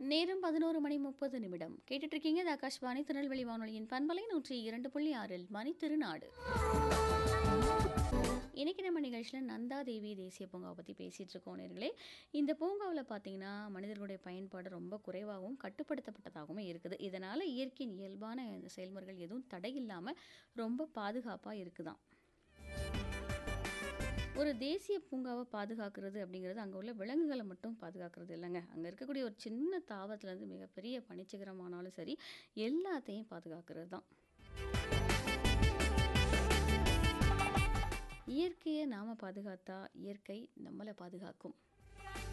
நேரம் பதினோரு மணி முப்பது நிமிடம் கேட்டுட்டு இருக்கீங்க இது ஆகாஷ்வாணி திருநெல்வேலி வானொலியின் பண்பலை நூற்றி இரண்டு புள்ளி ஆறில் மணி திருநாடு இன்னைக்கு நம்ம நிகழ்ச்சியில் நந்தா தேவி தேசிய பூங்காவை பற்றி பேசிகிட்டு இருக்கோம் நேர்களே இந்த பூங்காவில் பார்த்தீங்கன்னா மனிதர்களுடைய பயன்பாடு ரொம்ப குறைவாகவும் கட்டுப்படுத்தப்பட்டதாகவும் இருக்குது இதனால் இயற்கையின் இயல்பான இந்த செயல்முறைகள் எதுவும் தடை இல்லாமல் ரொம்ப பாதுகாப்பாக இருக்குதாம் ஒரு தேசிய பூங்காவை பாதுகாக்கிறது அப்படிங்கிறது அங்கே உள்ள விலங்குகளை மட்டும் பாதுகாக்கிறது இல்லைங்க அங்கே இருக்கக்கூடிய ஒரு சின்ன தாவரத்துலேருந்து மிகப்பெரிய பனிச்சிகரமானாலும் சரி எல்லாத்தையும் பாதுகாக்கிறது தான் இயற்கையை நாம் பாதுகாத்தா இயற்கை நம்மளை பாதுகாக்கும்